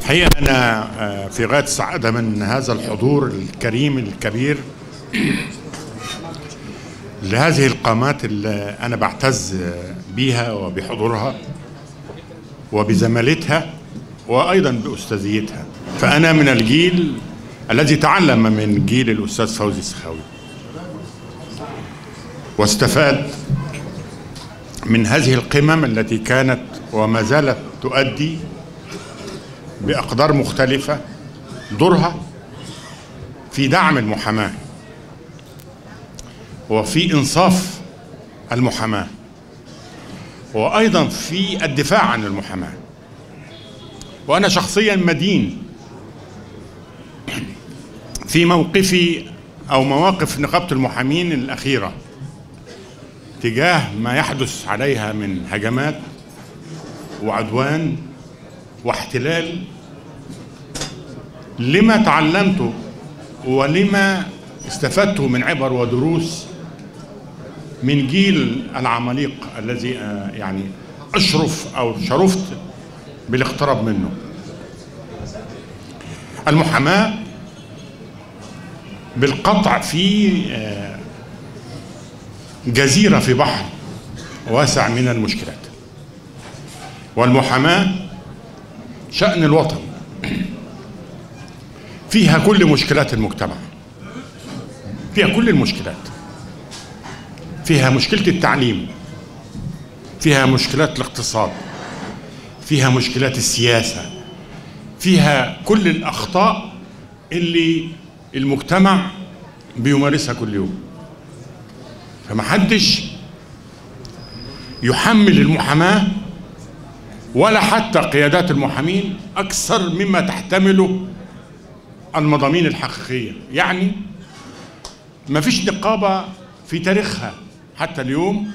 الحقيقة أنا آه، في غاية السعادة من هذا الحضور الكريم الكبير لهذه القامات اللي أنا بعتز بيها وبحضورها وبزمالتها وأيضا بأستاذيتها فأنا من الجيل الذي تعلم من جيل الأستاذ فوزي السخاوي واستفاد من هذه القمم التي كانت وما زالت تؤدي بأقدار مختلفة دورها في دعم المحاماة وفي إنصاف المحاماة وأيضا في الدفاع عن المحاماة وأنا شخصيا مدين في موقفي أو مواقف نقابة المحامين الأخيرة تجاه ما يحدث عليها من هجمات وعدوان واحتلال لما تعلمته ولما استفدته من عبر ودروس من جيل العماليق الذي آه، يعني اشرف او شرفت بالاقتراب منه المحاماه بالقطع في آه، جزيره في بحر واسع من المشكلات والمحاماه شأن الوطن فيها كل مشكلات المجتمع فيها كل المشكلات فيها مشكلة التعليم فيها مشكلات الاقتصاد فيها مشكلات السياسة فيها كل الأخطاء اللي المجتمع بيمارسها كل يوم فمحدش يحمل المحاماه ولا حتى قيادات المحامين أكثر مما تحتمله المضامين الحقيقية يعني ما فيش نقابة في تاريخها حتى اليوم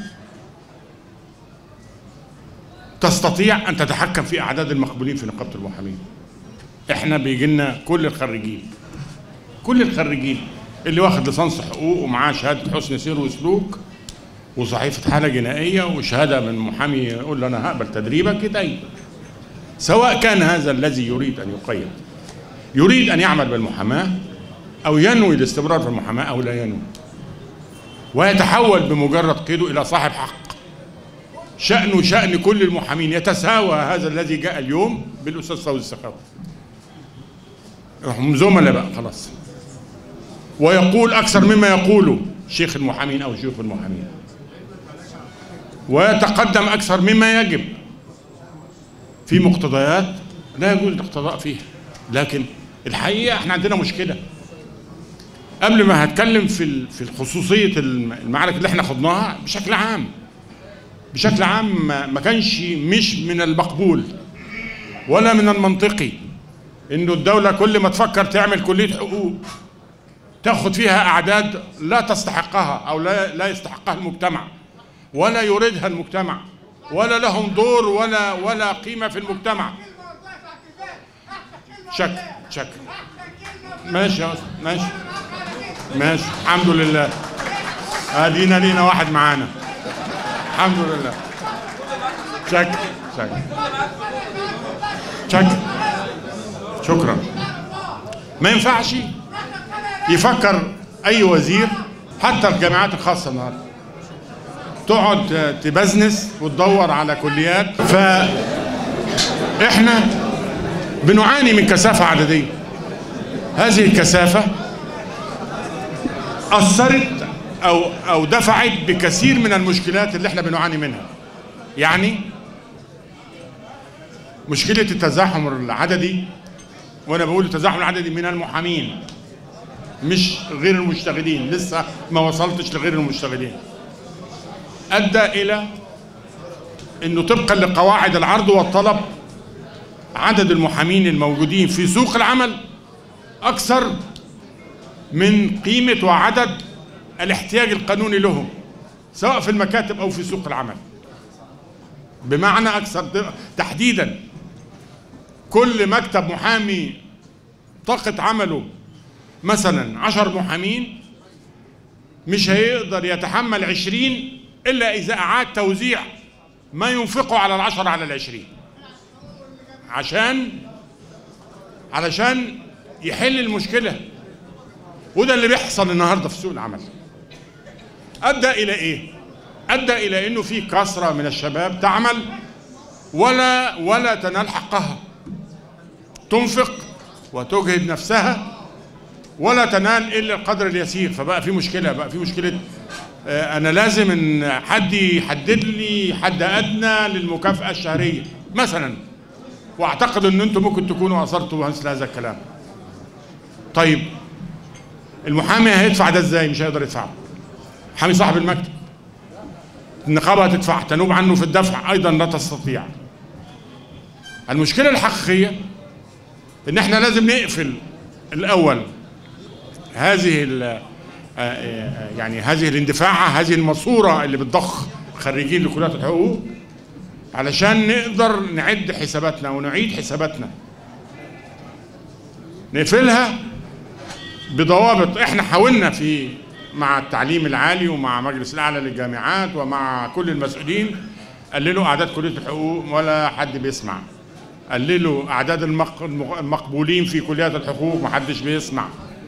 تستطيع أن تتحكم في أعداد المقبولين في نقابة المحامين احنا بيجي لنا كل الخريجين كل الخريجين اللي واخد ليسانس حقوق ومعاه شهادة حسن سير وسلوك وصحيفة حالة جنائية وشهادة من محامي يقول له أنا هقبل تدريبك يتأيد سواء كان هذا الذي يريد أن يقيد يريد أن يعمل بالمحاماة أو ينوي الاستمرار في المحاماة أو لا ينوي ويتحول بمجرد قيده إلى صاحب حق شأنه شأن كل المحامين يتساوى هذا الذي جاء اليوم بالأستاذ فوزي السخاوي هم زملاء بقى خلاص ويقول أكثر مما يقوله شيخ المحامين أو شيوخ المحامين ويتقدم أكثر مما يجب في مقتضيات لا يجوز الاقتضاء فيها لكن الحقيقة احنا عندنا مشكلة قبل ما هتكلم في ال- في خصوصية المعارك اللي احنا خضناها بشكل عام بشكل عام ما ما كانش مش من المقبول ولا من المنطقي انه الدولة كل ما تفكر تعمل كلية حقوق تاخد فيها اعداد لا تستحقها او لا لا يستحقها المجتمع ولا يريدها المجتمع ولا لهم دور ولا ولا قيمه في المجتمع شك شك ماشي يا أستاذ، ماشي ماشي الحمد لله ادينا لينا واحد معانا الحمد لله شك شك شك شكرا ما ينفعش يفكر اي وزير حتى الجامعات الخاصه النهارده تقعد تبزنس وتدور على كليات فاحنا بنعاني من كثافه عدديه هذه الكثافه اثرت او او دفعت بكثير من المشكلات اللي احنا بنعاني منها يعني مشكله التزاحم العددي وانا بقول التزاحم العددي من المحامين مش غير المشتغلين لسه ما وصلتش لغير المشتغلين ادى الى انه طبقا لقواعد العرض والطلب عدد المحامين الموجودين في سوق العمل اكثر من قيمه وعدد الاحتياج القانوني لهم سواء في المكاتب او في سوق العمل بمعنى اكثر تحديدا كل مكتب محامي طاقه عمله مثلا عشر محامين مش هيقدر يتحمل عشرين إلا إذا أعاد توزيع ما ينفقه على العشرة على العشرين عشان علشان يحل المشكله وده اللي بيحصل النهارده في سوق العمل ادى الى ايه ادى الى انه في كثره من الشباب تعمل ولا ولا تنال حقها تنفق وتجهد نفسها ولا تنال الا القدر اليسير فبقى في مشكله بقى في مشكله آه، انا لازم ان حد يحدد لي حد ادنى للمكافاه الشهريه مثلا واعتقد ان انتم ممكن تكونوا اثرتوا مثل هذا الكلام طيب المحامي هيدفع ده ازاي مش هيقدر يدفعه محامي صاحب المكتب النقابه هتدفع تنوب عنه في الدفع ايضا لا تستطيع المشكله الحقيقيه ان احنا لازم نقفل الاول هذه ال- آه، آه، يعني هذه الاندفاعه هذه الماسوره اللي بتضخ خريجين لكليات الحقوق علشان نقدر نعد حساباتنا ونعيد حساباتنا نقفلها بضوابط احنا حاولنا في مع التعليم العالي ومع مجلس الاعلى للجامعات ومع كل المسؤولين قللوا اعداد كليه الحقوق ولا حد بيسمع قللوا اعداد المق- المقبولين في كليات الحقوق محدش بيسمع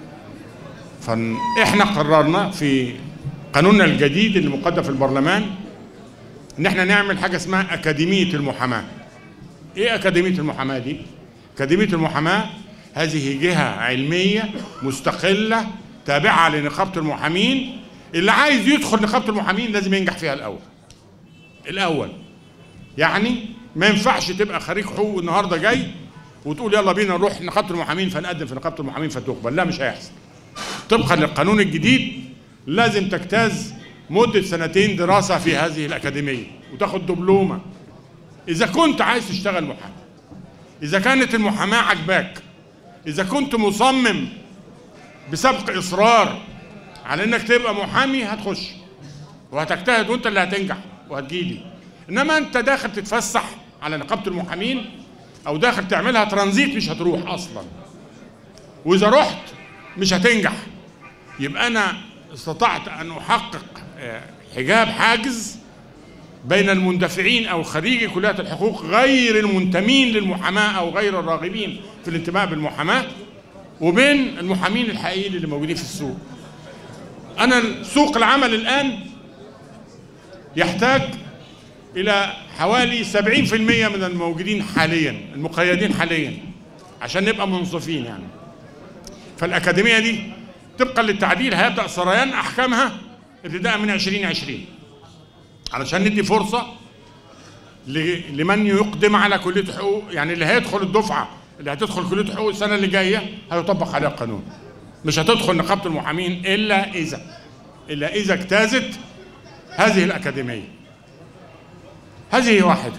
فاحنا قررنا في قانوننا الجديد اللي مقدم في البرلمان ان احنا نعمل حاجه اسمها اكاديميه المحاماه ايه اكاديميه المحاماه دي اكاديميه المحاماه هذه جهه علميه مستقله تابعه لنقابه المحامين اللي عايز يدخل نقابه المحامين لازم ينجح فيها الاول الاول يعني ما ينفعش تبقى خريج حقوق النهارده جاي وتقول يلا بينا نروح نقابه المحامين فنقدم في نقابه المحامين فتقبل لا مش هيحصل طبقا للقانون الجديد لازم تجتاز مدة سنتين دراسة في هذه الأكاديمية وتاخد دبلومة إذا كنت عايز تشتغل محامي إذا كانت المحاماة عجباك إذا كنت مصمم بسبق إصرار على إنك تبقى محامي هتخش وهتجتهد وأنت اللي هتنجح وهتجيلي إنما أنت داخل تتفسح على نقابة المحامين أو داخل تعملها ترانزيت مش هتروح أصلاً واذا رحت مش هتنجح يبقى انا استطعت ان احقق آه، حجاب حاجز بين المندفعين او خريجي كليات الحقوق غير المنتمين للمحاماه او غير الراغبين في الانتماء بالمحاماه وبين المحامين الحقيقيين اللي موجودين في السوق انا سوق العمل الان يحتاج الى حوالي 70% من الموجودين حاليا المقيدين حاليا عشان نبقى منصفين يعني فالأكاديمية دي طبقا للتعديل هيبدأ سريان أحكامها ابتداء من 2020 علشان ندي فرصة ل- لمن يقدم على كلية حقوق يعني اللي هيدخل الدفعة اللي هتدخل كلية حقوق السنة اللي جاية هيطبق عليها القانون مش هتدخل نقابة المحامين إلا إذا إلا إذا اجتازت هذه الأكاديمية هذه واحدة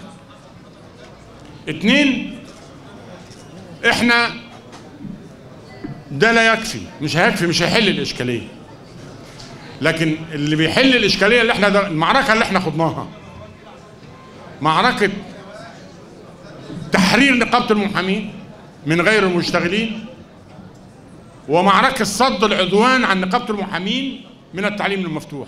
اتنين احنا ده لا يكفي مش هيكفي مش هيحل الاشكاليه لكن اللي بيحل الاشكاليه اللي احنا ده المعركه اللي احنا خضناها معركه تحرير نقابه المحامين من غير المشتغلين ومعركه صد العدوان عن نقابه المحامين من التعليم المفتوح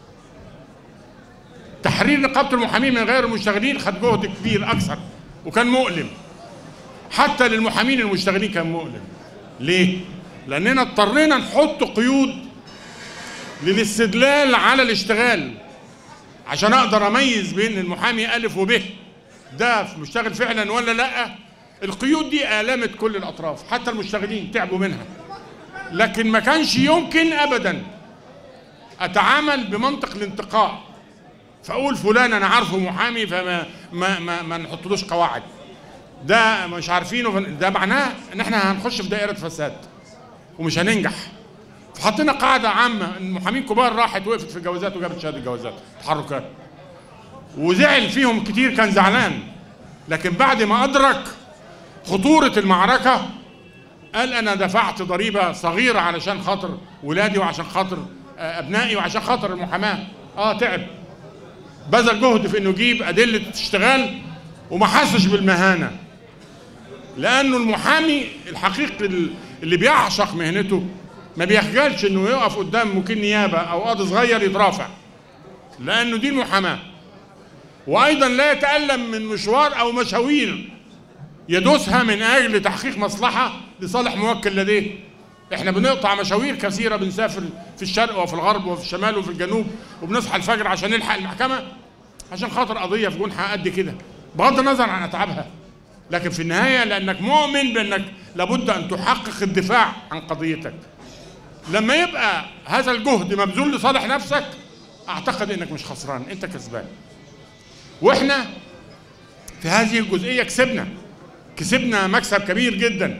تحرير نقابه المحامين من غير المشتغلين خد جهد كبير اكثر وكان مؤلم حتى للمحامين المشتغلين كان مؤلم ليه؟ لأننا اضطرينا نحط قيود للاستدلال على الاشتغال عشان أقدر أميز بين المحامي ألف وب ده مشتغل فعلا ولا لأ القيود دي آلمت كل الأطراف حتى المشتغلين تعبوا منها لكن ما كانش يمكن أبدا أتعامل بمنطق الانتقاء فأقول فلان أنا عارفه محامي فما ما ما, ما نحطلوش قواعد ده مش عارفينه فن- ده معناه ان احنا هنخش في دائره فساد ومش هننجح فحطينا قاعده عامه ان محامين كبار راحت وقفت في الجوازات وجابت شهاده جوازات تحركات وزعل فيهم كتير كان زعلان لكن بعد ما ادرك خطوره المعركه قال انا دفعت ضريبه صغيره علشان خاطر ولادي وعشان خاطر آه، ابنائي وعشان خاطر المحاماه اه تعب بذل جهد في انه يجيب ادله اشتغال وما حسش بالمهانه لانه المحامي الحقيقي اللي بيعشق مهنته ما بيخجلش انه يقف قدام وكيل نيابه او قاضي صغير يترافع لانه دي المحاماه وايضا لا يتالم من مشوار او مشاوير يدوسها من اجل تحقيق مصلحه لصالح موكل لديه احنا بنقطع مشاوير كثيره بنسافر في الشرق وفي الغرب وفي الشمال وفي الجنوب وبنصحى الفجر عشان نلحق المحكمه عشان خاطر قضيه في جنحها قد كده بغض النظر عن اتعابها لكن في النهايه لانك مؤمن بانك لابد ان تحقق الدفاع عن قضيتك لما يبقى هذا الجهد مبذول لصالح نفسك اعتقد انك مش خسران انت كسبان واحنا في هذه الجزئيه كسبنا كسبنا مكسب كبير جدا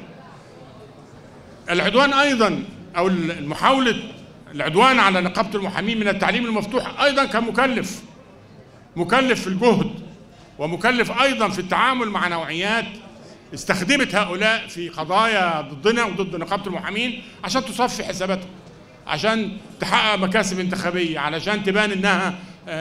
العدوان ايضا او المحاوله العدوان على نقابه المحامين من التعليم المفتوح ايضا كان مكلف مكلف في الجهد ومكلف ايضا في التعامل مع نوعيات استخدمت هؤلاء في قضايا ضدنا وضد نقابه المحامين عشان تصفي حساباتهم عشان تحقق مكاسب انتخابيه علشان تبان انها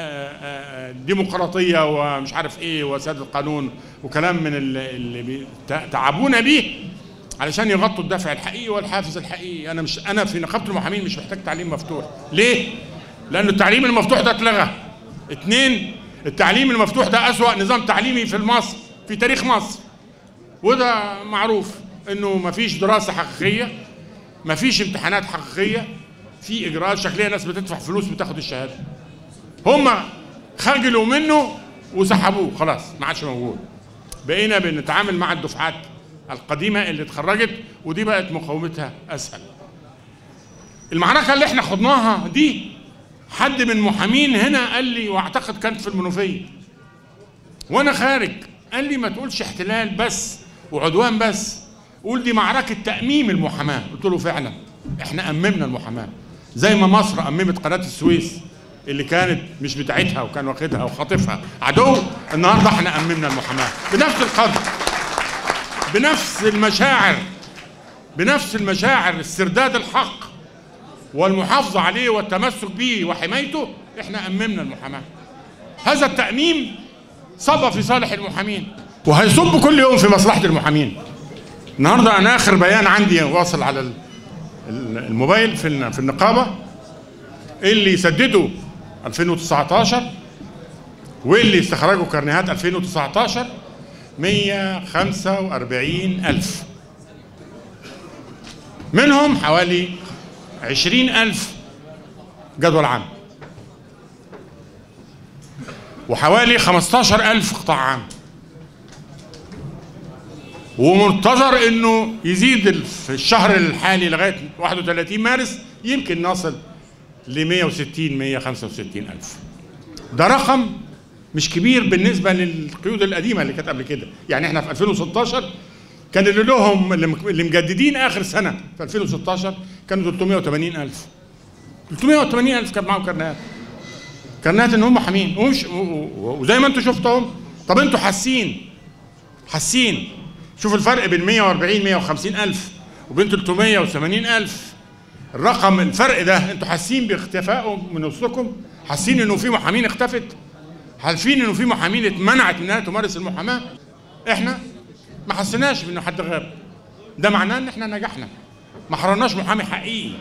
ديمقراطيه ومش عارف ايه وسياده القانون وكلام من اللي تعبونا بيه علشان يغطوا الدافع الحقيقي والحافز الحقيقي انا مش انا في نقابه المحامين مش محتاج تعليم مفتوح ليه لان التعليم المفتوح ده اتلغى اتنين التعليم المفتوح ده اسوا نظام تعليمي في مصر في تاريخ مصر وده معروف انه مفيش دراسه حقيقيه مفيش امتحانات حقيقيه في اجراءات شكليه ناس بتدفع فلوس وتاخد الشهاده هم خجلوا منه وسحبوه خلاص ما عادش موجود بقينا بنتعامل مع الدفعات القديمه اللي اتخرجت ودي بقت مقاومتها اسهل المعركه اللي احنا خضناها دي حد من محامين هنا قال لي واعتقد كانت في المنوفيه وانا خارج قال لي ما تقولش احتلال بس وعدوان بس قول دي معركه تاميم المحاماه قلت له فعلا احنا اممنا المحاماه زي ما مصر اممت قناه السويس اللي كانت مش بتاعتها وكان واخدها وخاطفها عدو النهارده احنا اممنا المحاماه بنفس القدر بنفس المشاعر بنفس المشاعر استرداد الحق والمحافظه عليه والتمسك به وحمايته احنا اممنا المحاماه هذا التاميم صب في صالح المحامين وهيصب كل يوم في مصلحه المحامين النهارده انا اخر بيان عندي واصل على الموبايل في في النقابه اللي سددوا 2019 واللي استخرجوا كارنيهات 2019 145 ألف منهم حوالي 20 ألف جدول عام وحوالي 15 ألف قطاع عام ومنتظر انه يزيد في الشهر الحالي لغايه 31 مارس يمكن نصل ل 160 165 الف ده رقم مش كبير بالنسبه للقيود القديمه اللي كانت قبل كده يعني احنا في 2016 كان اللي لهم اللي مجددين اخر سنه في 2016 كانوا 380 الف 380 الف كان معاهم كارنات كارنات ان هم حامين ومش وزي ما انتم شفتهم طب انتوا حاسين حاسين شوف الفرق بين 140 150 الف وبين 380 الف الرقم الفرق ده انتوا حاسين باختفائه من وسطكم حاسين انه في محامين اختفت عارفين انه في محامين اتمنعت انها تمارس المحاماه احنا ما حسيناش بانه حد غاب ده معناه ان احنا نجحنا ما حررناش محامي حقيقي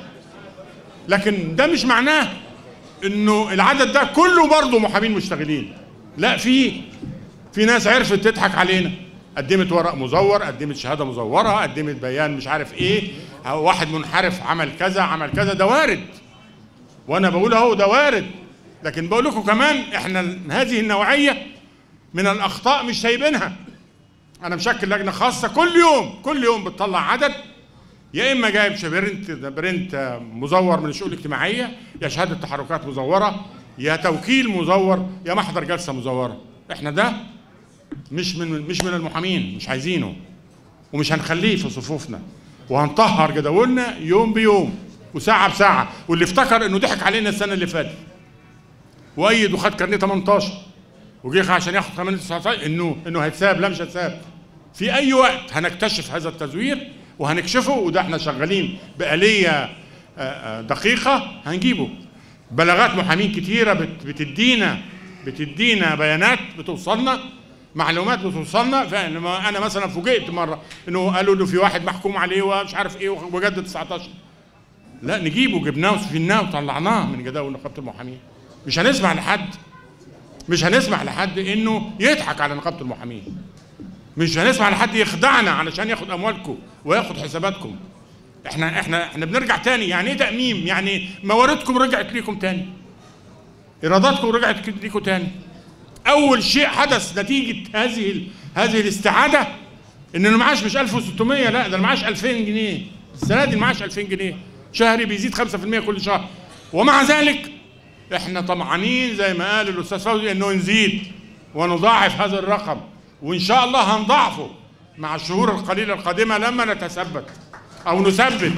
لكن ده مش معناه انه العدد ده كله برضه محامين مشتغلين لا في في ناس عرفت تضحك علينا قدمت ورق مزور قدمت شهاده مزوره قدمت بيان مش عارف ايه واحد منحرف عمل كذا عمل كذا ده وارد وانا بقول اهو ده وارد لكن بقول لكم كمان احنا هذه النوعيه من الاخطاء مش سايبينها انا مشكل لجنه خاصه كل يوم كل يوم بتطلع عدد يا اما جايب برنت برنت مزور من الشؤون الاجتماعيه يا شهاده تحركات مزوره يا توكيل مزور يا محضر جلسه مزوره احنا ده مش من مش من المحامين مش عايزينه ومش هنخليه في صفوفنا وهنطهر جداولنا يوم بيوم وساعه بساعه واللي افتكر انه ضحك علينا السنه اللي فاتت وايد وخد كارنيه 18 وجه عشان ياخد كمان 19 انه انه هيتساب لا مش هيتساب في اي وقت هنكتشف هذا التزوير وهنكشفه وده احنا شغالين بآلية دقيقة هنجيبه بلاغات محامين كتيرة بتدينا بتدينا بيانات بتوصلنا معلومات بتوصلنا انا مثلا فوجئت مره انه قالوا انه في واحد محكوم عليه ومش عارف ايه وجدد 19 لا نجيبه جبناه وسفناه وطلعناه من جداول نقابه المحامين مش هنسمح لحد مش هنسمح لحد انه يضحك على نقابه المحامين مش هنسمع لحد يخدعنا علشان ياخد اموالكم وياخد حساباتكم احنا احنا احنا بنرجع تاني يعني ايه تأميم يعني مواردكم رجعت ليكم تاني ايراداتكم رجعت ليكم تاني اول شيء حدث نتيجه هذه هذه الاستعاده ان المعاش مش 1600 لا ده المعاش 2000 جنيه السنه دي المعاش 2000 جنيه شهري بيزيد 5% كل شهر ومع ذلك احنا طمعانين زي ما قال الاستاذ فوزي انه نزيد ونضاعف هذا الرقم وان شاء الله هنضاعفه مع الشهور القليله القادمه لما نتثبت او نثبت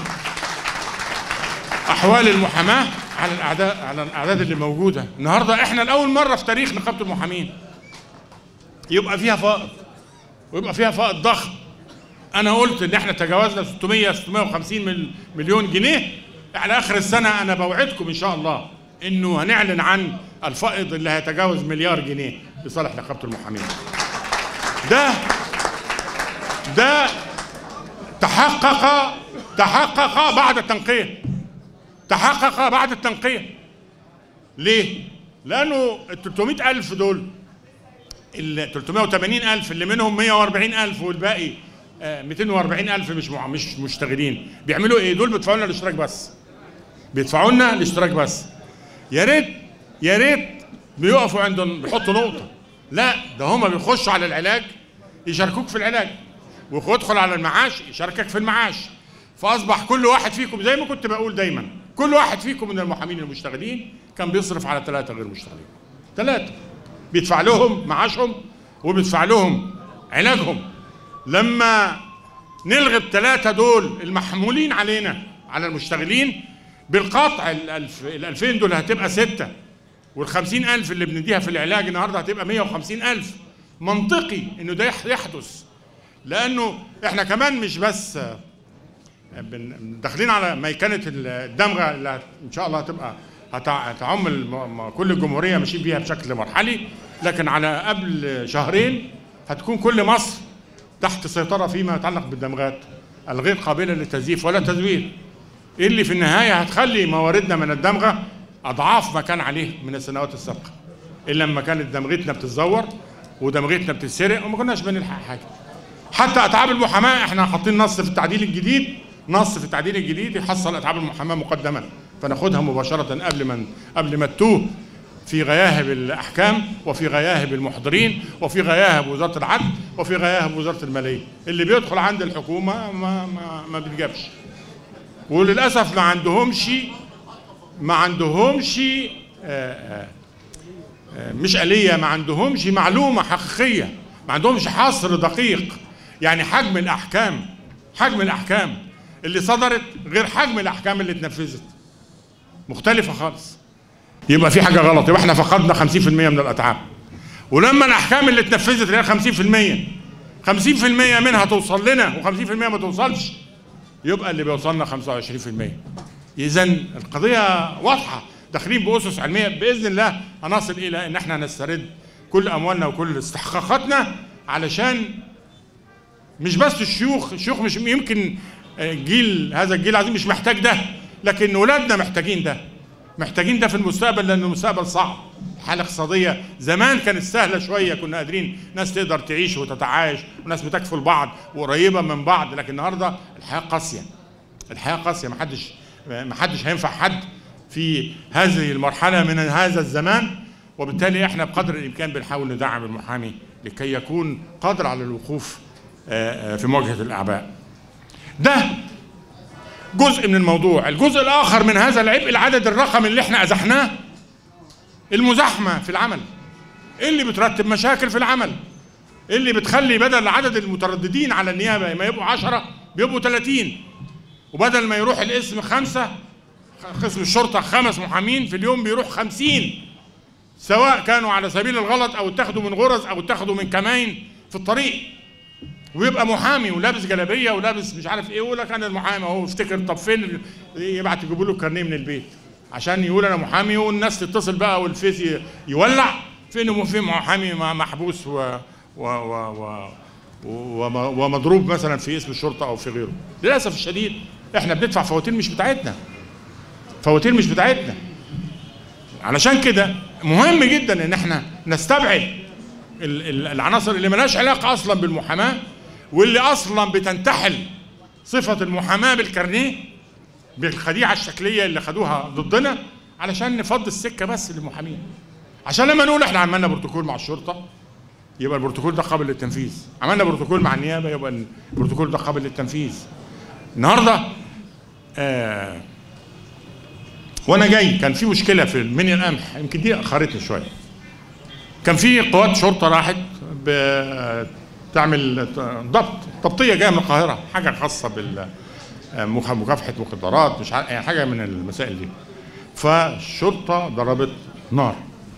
احوال المحاماه على الاعداء على الاعداد اللي موجوده النهارده احنا لاول مره في تاريخ نقابه المحامين يبقى فيها فائض ويبقى فيها فائض ضخم انا قلت ان احنا تجاوزنا 600 650 مليون جنيه على اخر السنه انا بوعدكم ان شاء الله انه هنعلن عن الفائض اللي هيتجاوز مليار جنيه لصالح نقابه المحامين ده ده تحقق تحقق بعد التنقية تحقق بعد التنقية ليه؟ لأنه ال 300 ألف دول ال 380 ألف اللي منهم 140 ألف والباقي 240 ألف مش مش مشتغلين بيعملوا إيه؟ دول بيدفعوا لنا الاشتراك بس بيدفعوا لنا الاشتراك بس يا ريت يا ريت بيقفوا عندهم بيحطوا نقطة لا ده هما بيخشوا على العلاج يشاركوك في العلاج ويدخل على المعاش يشاركك في المعاش فاصبح كل واحد فيكم زي ما كنت بقول دايما كل واحد فيكم من المحامين المشتغلين كان بيصرف على ثلاثه غير مشتغلين ثلاثه بيدفع لهم معاشهم وبيدفع لهم علاجهم لما نلغي الثلاثه دول المحمولين علينا على المشتغلين بالقطع الألف الألفين دول هتبقى ستة والخمسين ألف اللي بنديها في العلاج النهاردة هتبقى مية وخمسين ألف منطقي إنه ده يحدث لأنه إحنا كمان مش بس داخلين على ميكنه الدمغه اللي ان شاء الله هتبقى هتعم كل الجمهوريه ماشيين بيها بشكل مرحلي لكن على قبل شهرين هتكون كل مصر تحت سيطره فيما يتعلق بالدمغات الغير قابله للتزييف ولا تزوير اللي في النهايه هتخلي مواردنا من الدمغه اضعاف ما كان عليه من السنوات السابقه الا لما كانت دمغتنا بتتزور ودمغتنا بتتسرق وما كناش بنلحق حاجه حتى اتعاب المحاماه احنا حاطين نص في التعديل الجديد نص في التعديل الجديد يحصل اتعاب المحاماه مقدما فناخدها مباشره قبل ما قبل ما تتوه في غياهب الاحكام وفي غياهب المحضرين وفي غياهب وزاره العدل وفي غياهب وزاره الماليه اللي بيدخل عند الحكومه ما ما ما بيتجابش وللاسف ما عندهمش ما عندهمش آآ آآ مش آلية ما عندهمش معلومة حقيقية ما عندهمش حصر دقيق يعني حجم الأحكام حجم الأحكام اللي صدرت غير حجم الاحكام اللي اتنفذت مختلفه خالص يبقى في حاجه غلط يبقى احنا فقدنا 50% من الاتعاب ولما الاحكام اللي اتنفذت اللي هي 50% 50% منها توصل لنا و50% ما توصلش يبقى اللي بيوصلنا 25% اذا القضيه واضحه داخلين باسس علميه باذن الله هنصل الى ان احنا نسترد كل اموالنا وكل استحقاقاتنا علشان مش بس الشيوخ الشيوخ مش يمكن جيل هذا الجيل العظيم مش محتاج ده لكن ولادنا محتاجين ده محتاجين ده في المستقبل لان المستقبل صعب حالة اقتصادية زمان كانت سهلة شوية كنا قادرين ناس تقدر تعيش وتتعايش وناس بتكفل بعض وقريبة من بعض لكن النهاردة الحياة قاسية الحياة قاسية محدش محدش هينفع حد في هذه المرحلة من هذا الزمان وبالتالي احنا بقدر الامكان بنحاول ندعم المحامي لكي يكون قادر على الوقوف في مواجهة الاعباء ده جزء من الموضوع الجزء الاخر من هذا العبء العدد الرقم اللي احنا ازحناه المزاحمه في العمل اللي بترتب مشاكل في العمل اللي بتخلي بدل عدد المترددين على النيابه ما يبقوا 10 بيبقوا 30 وبدل ما يروح الاسم خمسه قسم الشرطه خمس محامين في اليوم بيروح 50 سواء كانوا على سبيل الغلط او اتخذوا من غرز او اتخذوا من كمائن في الطريق ويبقى محامي ولابس جلابيه ولابس مش عارف ايه يقول لك انا المحامي اهو افتكر طب فين يبعت يجيبوا له الكارنيه من البيت عشان يقول انا محامي والناس تتصل بقى والفيس يولع فين في محامي محبوس و و و و ومضروب مثلا في اسم الشرطه او في غيره للاسف الشديد احنا بندفع فواتير مش بتاعتنا فواتير مش بتاعتنا علشان كده مهم جدا ان احنا نستبعد ال- ال- العناصر اللي ملهاش علاقه اصلا بالمحاماه واللي اصلا بتنتحل صفه المحاماه بالكارنيه بالخديعه الشكليه اللي خدوها ضدنا علشان نفضي السكه بس للمحامين عشان لما نقول احنا عملنا بروتوكول مع الشرطه يبقى البروتوكول ده قابل للتنفيذ عملنا بروتوكول مع النيابه يبقى البروتوكول ده قابل للتنفيذ النهارده آه وانا جاي كان في مشكله في منيا القمح يمكن دي اخرتني شويه كان في قوات شرطه راحت بتعمل ضبط ضبطيه جايه من القاهره حاجه خاصه بال مخ- مكافحه مخدرات مش عارف يعني حاجه من المسائل دي فالشرطه ضربت نار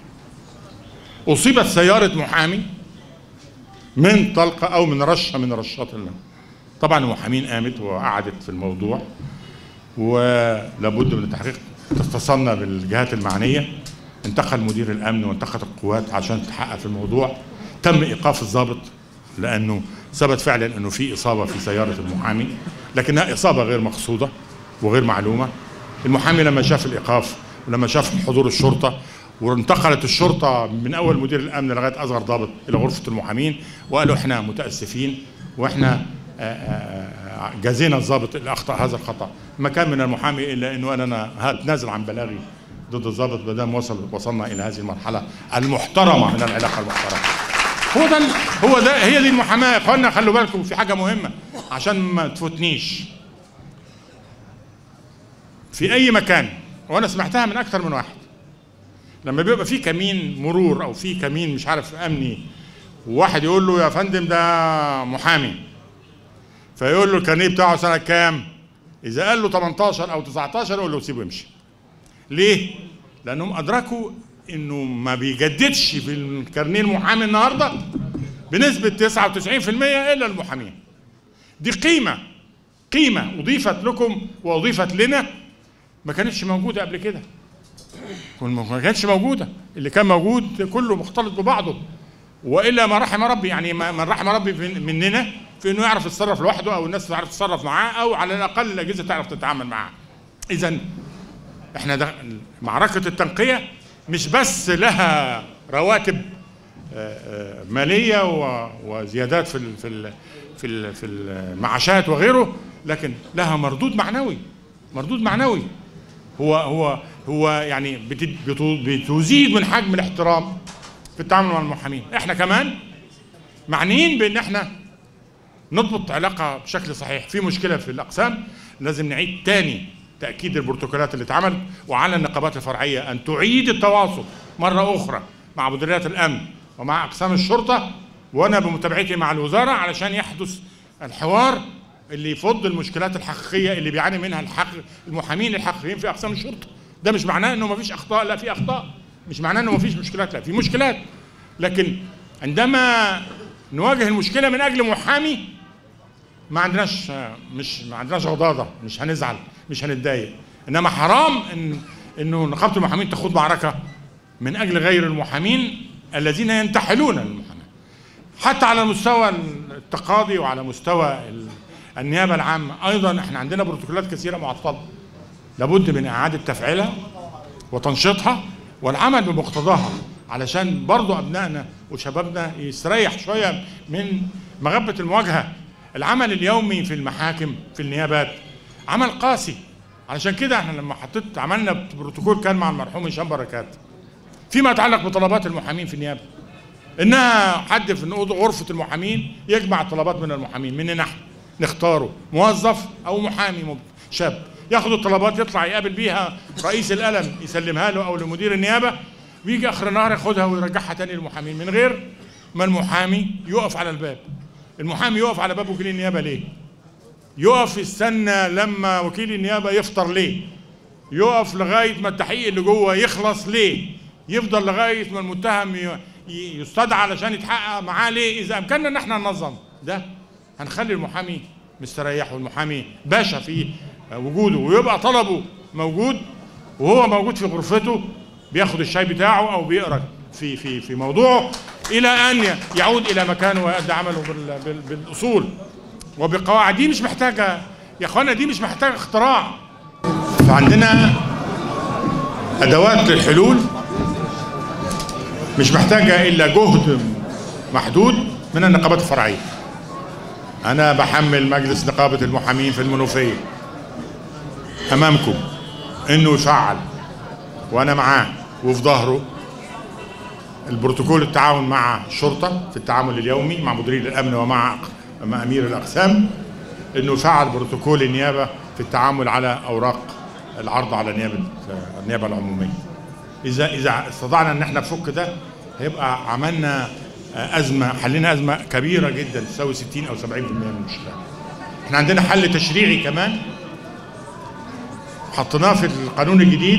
اصيبت سياره محامي من طلقه او من رشه من رشات الماء طبعا المحامين قامت وقعدت في الموضوع ولابد من التحقيق اتصلنا بالجهات المعنيه انتقل مدير الامن وانتقلت القوات عشان تتحقق في الموضوع تم ايقاف الضابط لانه ثبت فعلا انه في اصابه في سياره المحامي لكنها اصابه غير مقصوده وغير معلومه المحامي لما شاف الايقاف ولما شاف حضور الشرطه وانتقلت الشرطه من اول مدير الامن لغايه اصغر ضابط الى غرفه المحامين وقالوا احنا متاسفين واحنا آه، آه، جازينا الضابط اللي اخطا هذا الخطا ما كان من المحامي الا انه قال انا هتنازل عن بلاغي ضد الضابط ما دام وصل وصلنا الى هذه المرحله المحترمه من العلاقه المحترمه هو ده هو ده هي دي المحاماه يا اخوانا خلوا بالكم في حاجه مهمه عشان ما تفوتنيش في اي مكان وانا سمعتها من اكثر من واحد لما بيبقى في كمين مرور او في كمين مش عارف امني وواحد يقول له يا فندم ده محامي فيقول له الكارنيه بتاعه سنه كام اذا قال له 18 او 19 يقول له سيبه يمشي ليه لانهم ادركوا انه ما بيجددش في الكارنيه المحامي النهارده بنسبه 99% الا المحامين دي قيمه قيمه اضيفت لكم واضيفت لنا ما كانتش موجوده قبل كده ما كانتش موجوده اللي كان موجود كله مختلط ببعضه والا ما رحم ربي يعني ما من رحم ربي في- مننا في انه يعرف يتصرف لوحده او الناس تعرف تتصرف معاه او على الاقل الاجهزه تعرف تتعامل معاه اذا احنا ده معركه التنقيه مش بس لها رواتب آه، آه، ماليه و- وزيادات في ال- في ال- في ال- في المعاشات وغيره لكن لها مردود معنوي مردود معنوي هو هو هو يعني بت- بت- بتزيد من حجم الاحترام في التعامل مع المحامين احنا كمان معنيين بان احنا نضبط علاقه بشكل صحيح في مشكله في الاقسام لازم نعيد تاني تاكيد البروتوكولات اللي اتعملت وعلى النقابات الفرعيه ان تعيد التواصل مره اخرى مع مديريات الامن ومع اقسام الشرطه وانا بمتابعتي مع الوزاره علشان يحدث الحوار اللي يفض المشكلات الحقيقيه اللي بيعاني منها الحق المحامين الحقيقيين في اقسام الشرطه ده مش معناه انه ما فيش اخطاء لا في اخطاء مش معناه انه ما فيش مشكلات لا في مشكلات لكن عندما نواجه المشكله من اجل محامي ما عندناش مش ما عندناش غضاضه مش هنزعل مش هنتضايق انما حرام ان انه نقابه المحامين تخوض معركه من اجل غير المحامين الذين ينتحلون المحاماه حتى على مستوى التقاضي وعلى مستوى ال- النيابه العامه ايضا احنا عندنا بروتوكولات كثيره معطله لابد من اعاده تفعيلها وتنشيطها والعمل بمقتضاها علشان برضو ابنائنا وشبابنا يستريح شويه من مغبه المواجهه العمل اليومي في المحاكم في النيابات عمل قاسي علشان كده احنا لما حطيت عملنا بروتوكول كان مع المرحوم هشام بركات فيما يتعلق بطلبات المحامين في النيابه انها حد في أوضة غرفه المحامين يجمع الطلبات من المحامين مننا احنا نختاره موظف او محامي مب- شاب ياخد الطلبات يطلع يقابل بيها رئيس القلم يسلمها له او لمدير النيابه ويجي اخر النهار ياخدها ويرجعها تاني للمحامين من غير ما المحامي يقف على الباب المحامي يقف على باب وكيل النيابه ليه يقف يستنى لما وكيل النيابه يفطر ليه يقف لغايه ما التحقيق اللي جوه يخلص ليه يفضل لغايه ما المتهم ي- ي- يستدعى علشان يتحقق معاه ليه اذا امكاننا ان احنا ننظم ده هنخلي المحامي مستريح والمحامي باشا في وجوده ويبقى طلبه موجود وهو موجود في غرفته بياخد الشاي بتاعه او بيقرا في في في موضوعه الى ان يعود الى مكانه ويؤدي عمله بال- بال- بالاصول وبقواعد دي مش محتاجه يا اخوانا دي مش محتاجه اختراع فعندنا ادوات للحلول مش محتاجه الا جهد محدود من النقابات الفرعيه انا بحمل مجلس نقابه المحامين في المنوفيه امامكم انه يفعل وانا معاه وفي ظهره البروتوكول التعاون مع الشرطه في التعامل اليومي مع مديرين الامن ومع مع امير الاقسام انه يفعل بروتوكول النيابه في التعامل على اوراق العرض على نيابه النيابه العموميه. اذا اذا استطعنا ان احنا نفك ده هيبقى عملنا ازمه حلينا ازمه كبيره جدا تساوي 60 او 70% من المشكله. احنا عندنا حل تشريعي كمان حطيناه في القانون الجديد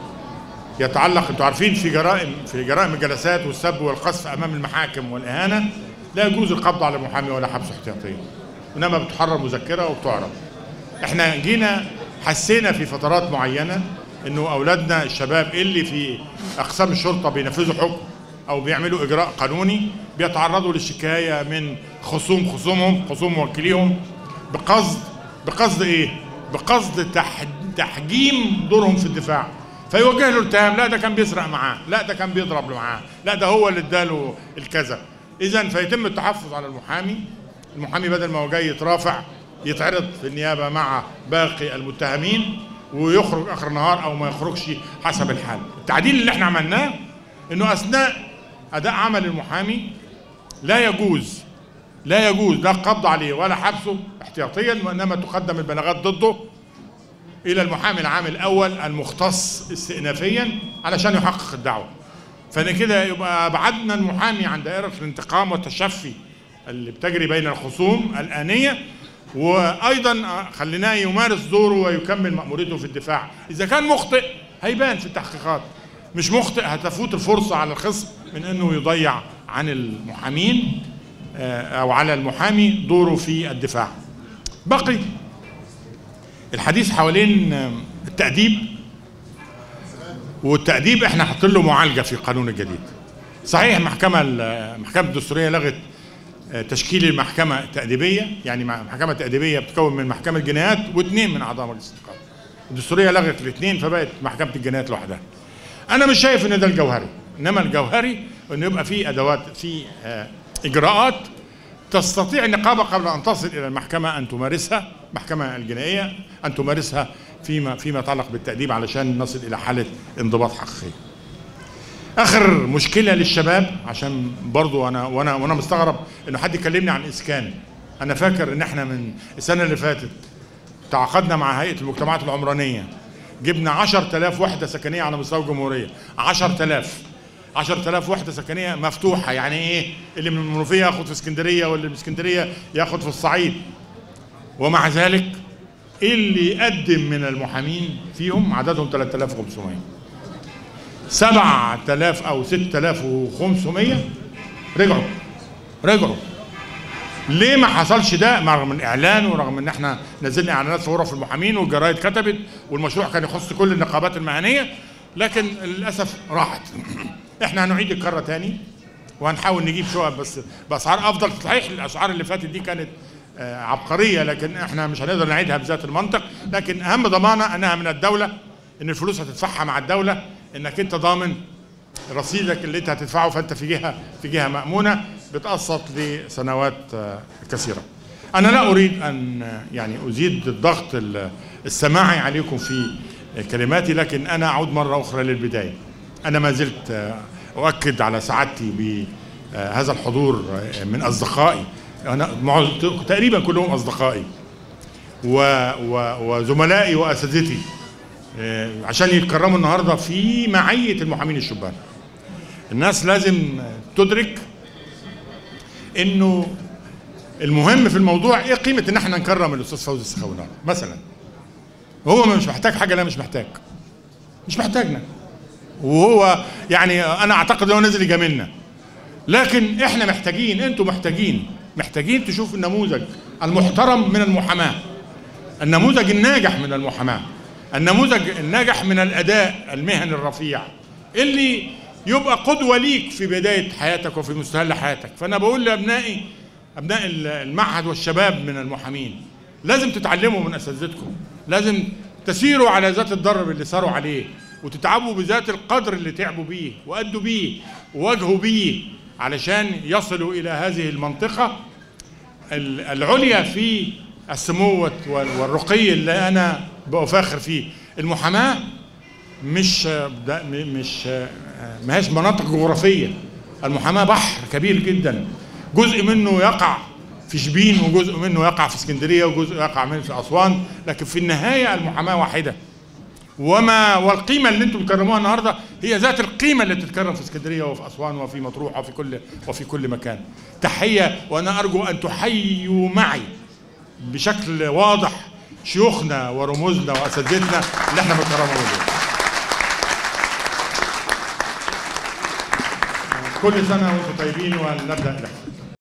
يتعلق انتوا عارفين في جرائم في جرائم الجلسات والسب والقذف امام المحاكم والاهانه لا يجوز القبض على المحامي ولا حبسه احتياطيا انما بتحرر مذكره وبتعرض احنا جينا حسينا في فترات معينه انه اولادنا الشباب اللي في اقسام الشرطه بينفذوا حكم او بيعملوا اجراء قانوني بيتعرضوا للشكايه من خصوم خصومهم خصوم موكليهم بقصد بقصد ايه؟ بقصد تح تحجيم دورهم في الدفاع فيوجه له الاتهام لا ده كان بيسرق معاه لا ده كان بيضرب معاه لا ده هو اللي اداله الكذا اذا فيتم التحفظ على المحامي المحامي بدل ما هو جاي يترافع يتعرض في النيابه مع باقي المتهمين ويخرج اخر النهار او ما يخرجش حسب الحال التعديل اللي احنا عملناه انه اثناء اداء عمل المحامي لا يجوز لا يجوز لا القبض عليه ولا حبسه احتياطيا وانما تقدم البلاغات ضده الى المحامي العام الاول المختص استئنافيا علشان يحقق الدعوه فانا كده يبقى ابعدنا المحامي عن دائره الانتقام والتشفي اللي بتجري بين الخصوم الانيه وايضا خليناه يمارس دوره ويكمل ماموريته في الدفاع اذا كان مخطئ هيبان في التحقيقات مش مخطئ هتفوت الفرصه على الخصم من انه يضيع عن المحامين او على المحامي دوره في الدفاع بقي الحديث حوالين التأديب والتأديب احنا حاطين له معالجة في القانون الجديد صحيح المحكمة المحكمة الدستورية لغت تشكيل المحكمة التأديبية يعني المحكمة التأديبية بتتكون من محكمة جنايات واثنين من أعضاء مجلس النقابة الدستورية لغت الاثنين فبقت محكمة الجنايات لوحدها أنا مش شايف إن ده الجوهري إنما الجوهري إنه يبقى في أدوات في إجراءات تستطيع النقابة قبل أن تصل إلى المحكمة أن تمارسها المحكمة الجنائية أن تمارسها فيما فيما يتعلق بالتأديب علشان نصل إلى حالة انضباط حقيقي. آخر مشكلة للشباب عشان برضو أنا وأنا وأنا مستغرب إنه حد يكلمني عن إسكان. أنا فاكر إن إحنا من السنة اللي فاتت تعاقدنا مع هيئة المجتمعات العمرانية جبنا 10000 وحدة سكنية على مستوى الجمهورية 10000 10000 وحده سكنيه مفتوحه يعني ايه اللي من المنوفيه ياخد في اسكندريه واللي من اسكندريه ياخد في الصعيد ومع ذلك اللي يقدم من المحامين فيهم عددهم 3500 7000 او 6500 رجعوا رجعوا ليه ما حصلش ده رغم من اعلان ورغم ان احنا نزلنا اعلانات في غرف المحامين والجرايد كتبت والمشروع كان يخص كل النقابات المهنيه لكن للاسف راحت احنا هنعيد الكره تاني وهنحاول نجيب شقق بس باسعار افضل صحيح الاسعار اللي فاتت دي كانت عبقريه لكن احنا مش هنقدر نعيدها بذات المنطق لكن اهم ضمانه انها من الدوله ان الفلوس هتدفعها مع الدوله انك انت ضامن رصيدك اللي انت هتدفعه فانت في جهه في جهه مامونه بتقسط لسنوات كثيره. انا لا اريد ان يعني ازيد الضغط السماعي عليكم في كلماتي لكن انا اعود مره اخرى للبدايه. انا ما زلت اؤكد على سعادتي بهذا الحضور من اصدقائي انا تقريبا كلهم اصدقائي و و وزملائي واساتذتي عشان يتكرموا النهارده في معيه المحامين الشبان الناس لازم تدرك انه المهم في الموضوع ايه قيمه ان احنا نكرم الاستاذ فوزي السخاوي مثلا هو مش محتاج حاجه لا مش محتاج مش محتاجنا وهو يعني انا اعتقد انه نازل يجاملنا لكن احنا محتاجين انتوا محتاجين محتاجين تشوف النموذج المحترم من المحاماه النموذج الناجح من المحاماه النموذج الناجح من الاداء المهني الرفيع اللي يبقى قدوه ليك في بدايه حياتك وفي مستهل حياتك فانا بقول لابنائي ابناء المعهد والشباب من المحامين لازم تتعلموا من اساتذتكم لازم تسيروا على ذات الضرب اللي ساروا عليه وتتعبوا بذات القدر اللي تعبوا بيه وأدوا بيه وواجهوا بيه علشان يصلوا الى هذه المنطقه ال- العليا في السمو وال- والرقي اللي انا بفاخر فيه المحاماه مش ده م- مش ما هيش مناطق جغرافيه المحاماه بحر كبير جدا جزء منه يقع في شبين وجزء منه يقع في اسكندريه وجزء يقع منه في اسوان لكن في النهايه المحاماه واحده وما والقيمه اللي انتم بتكرموها النهارده هي ذات القيمه اللي بتتكرم في اسكندريه وفي اسوان وفي مطروح وفي كل وفي كل مكان. تحيه وانا ارجو ان تحيوا معي بشكل واضح شيوخنا ورموزنا واساتذتنا اللي احنا بنكرمهم دول. كل سنه وانتم طيبين ونبدا الاحتفال.